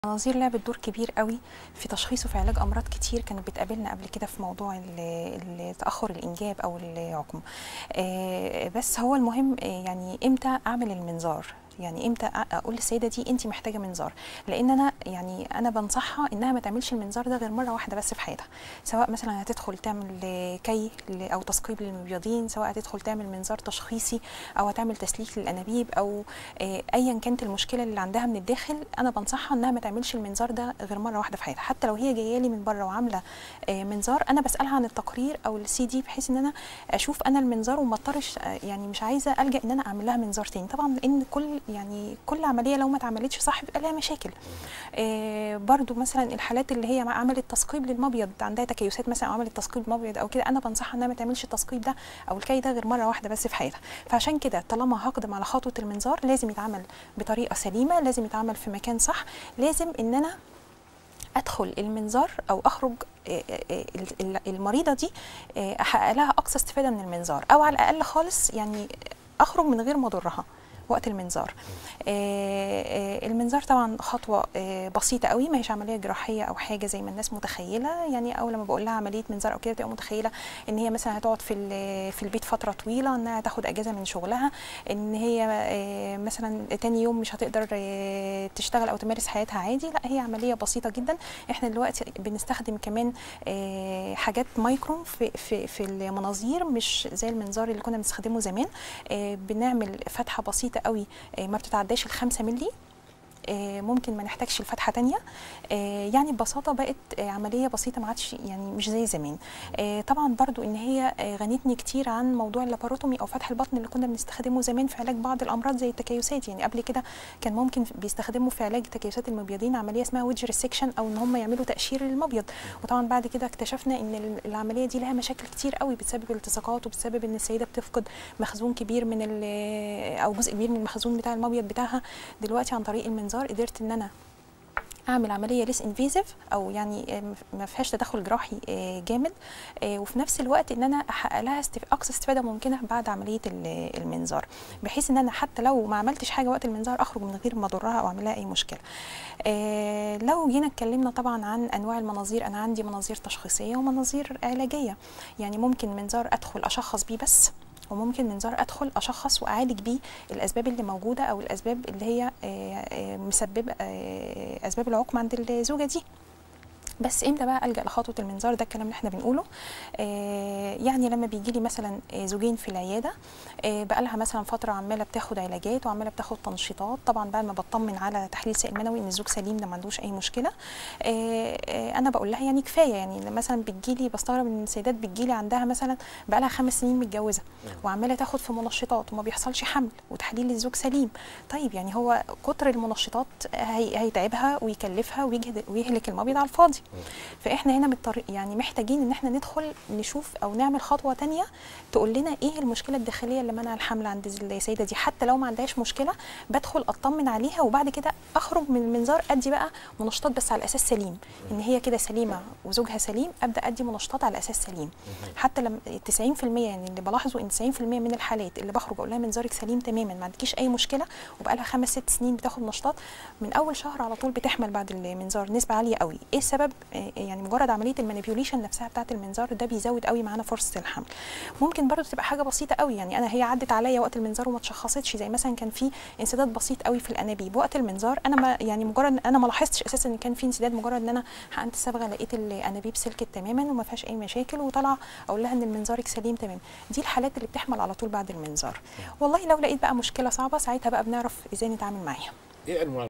المناظير لعبت دور كبير قوي في تشخيص وفي علاج امراض كتير كانت بتقابلنا قبل كده في موضوع ال- ال- تاخر الانجاب او العقم آه، بس هو المهم آه، يعني امتى اعمل المنظار يعني امتى أ- اقول للسيده دي انت محتاجه منظار لان انا يعني انا بنصحها انها ما تعملش المنظار ده غير مره واحده بس في حياتها سواء مثلا هتدخل تعمل آه، كي ل- او تثقيب للمبيضين سواء هتدخل تعمل منظار تشخيصي او هتعمل تسليك للانابيب او آه، ايا كانت المشكله اللي عندها من الداخل انا بنصحها انها ما تعملش المنظار ده غير مره واحده في حياتها حتى لو هي جايه لي من بره وعامله آه، منظار انا بسالها عن التقرير او السي دي بحيث ان انا اشوف انا المنظار وما اضطرش آه، يعني مش عايزه الجا ان انا اعمل لها منظار تاني طبعا لان كل يعني كل عمليه لو ما اتعملتش صح بيبقى لها مشاكل آه، برضو مثلا الحالات اللي هي عملت تثقيب للمبيض عندها تكيسات مثلا او عملت تثقيب مبيض او كده انا بنصحها انها ما تعملش التثقيب ده او الكي ده غير مره واحده بس في حياتها فعشان كده طالما هقدم على خطوه المنظار لازم يتعمل بطريقه سليمه لازم يتعمل في مكان صح لازم ان انا ادخل المنظار او اخرج آه، آه، ال- ال- المريضه دي آه، احقق لها اقصى استفاده من المنظار او على الاقل خالص يعني اخرج من غير ما اضرها وقت المنظار آه، آه، المنظار طبعا خطوه آه، بسيطه قوي ما هيش عمليه جراحيه او حاجه زي ما الناس متخيله يعني اول لما بقول لها عمليه منظار او كده بتبقى متخيله ان هي مثلا هتقعد في ال- في البيت فتره طويله انها تاخد اجازه من شغلها ان هي آه، مثلا تاني يوم مش هتقدر آه، تشتغل او تمارس حياتها عادي لا هي عمليه بسيطه جدا احنا دلوقتي بنستخدم كمان آه، حاجات مايكرون في في في المناظير مش زي المنظار اللي كنا بنستخدمه زمان آه، بنعمل فتحه بسيطه قوي آه، ما بتتعداش ال 5 مللي آه، ممكن ما نحتاجش الفتحه تانية آه، يعني ببساطه بقت آه، عمليه بسيطه ما عادش يعني مش زي زمان آه، طبعا برضو ان هي آه، غنتني كتير عن موضوع اللاباروتومي او فتح البطن اللي كنا بنستخدمه زمان في علاج بعض الامراض زي التكيسات يعني قبل كده كان ممكن بيستخدموا في علاج تكيسات المبيضين عمليه اسمها ويدج ريسكشن او ان هم يعملوا تقشير للمبيض وطبعا بعد كده اكتشفنا ان ال- العمليه دي لها مشاكل كتير قوي بتسبب التصاقات وبتسبب ان السيده بتفقد مخزون كبير من ال- او جزء كبير من المخزون بتاع المبيض بتاعها دلوقتي عن طريق المنظار قدرت ان انا اعمل عمليه ليس انفيزيف او يعني آه، ما فيهاش تدخل جراحي آه، جامد آه، وفي نفس الوقت ان انا احقق لها استف... اقصى استفاده ممكنه بعد عمليه ال- المنظار بحيث ان انا حتى لو ما عملتش حاجه وقت المنظار اخرج من غير ما اضرها او اعمل لها اي مشكله آه، لو جينا اتكلمنا طبعا عن انواع المناظير انا عندي مناظير تشخيصيه ومناظير علاجيه يعني ممكن منظار ادخل اشخص بيه بس وممكن منظار ادخل اشخص واعالج بيه الاسباب اللي موجوده او الاسباب اللي هي آه، آه، مسببه آه، اسباب العقم عند الزوجه دي بس امتى بقى الجا لخطوه المنظار ده الكلام اللي احنا بنقوله آه يعني لما بيجي لي مثلا آه، زوجين في العياده آه بقى لها مثلا فتره عماله بتاخد علاجات وعماله بتاخد تنشيطات طبعا بعد ما بطمن على تحليل سائل منوي ان الزوج سليم ده ما عندوش اي مشكله آه آه انا بقول لها يعني كفايه يعني مثلا بتجيلي بستغرب ان السيدات بتجيلي عندها مثلا بقى لها خمس سنين متجوزه وعماله تاخد في منشطات وما بيحصلش حمل وتحليل الزوج سليم طيب يعني هو كتر المنشطات هي هيتعبها ويكلفها ويجهد ويهلك المبيض على الفاضي فاحنا هنا بالطريق يعني محتاجين ان احنا ندخل نشوف او نعمل خطوه تانية تقول لنا ايه المشكله الداخليه اللي منع الحمل عند السيده دي حتى لو ما عندهاش مشكله بدخل اطمن عليها وبعد كده اخرج من المنظار ادي بقى منشطات بس على اساس سليم ان هي كده سليمه وزوجها سليم ابدا ادي منشطات على اساس سليم حتى لما 90% يعني اللي بلاحظه ان 90% من الحالات اللي بخرج اقول لها منظارك سليم تماما ما عندكيش اي مشكله وبقى لها خمس ست سنين بتاخد نشاطات من اول شهر على طول بتحمل بعد المنظار نسبه عاليه قوي ايه السبب آه، يعني مجرد عمليه المانيبيوليشن نفسها بتاعه المنظار ده بيزود قوي معانا فرصه الحمل ممكن برضو تبقى حاجه بسيطه قوي يعني انا هي عدت عليا وقت المنظار وما اتشخصتش زي مثلا كان في انسداد بسيط قوي في الانابيب وقت المنظار انا ما يعني مجرد انا ما لاحظتش اساسا ان كان في انسداد مجرد ان انا حقنت الصبغه لقيت الانابيب سلكت تماما وما فيهاش اي مشاكل وطلع اقول لها ان المنظارك سليم تمام دي الحالات اللي بتحمل على طول بعد المنظار والله لو لقيت بقى مشكله صعبه ساعتها بقى بنعرف ازاي نتعامل معاها ايه انواع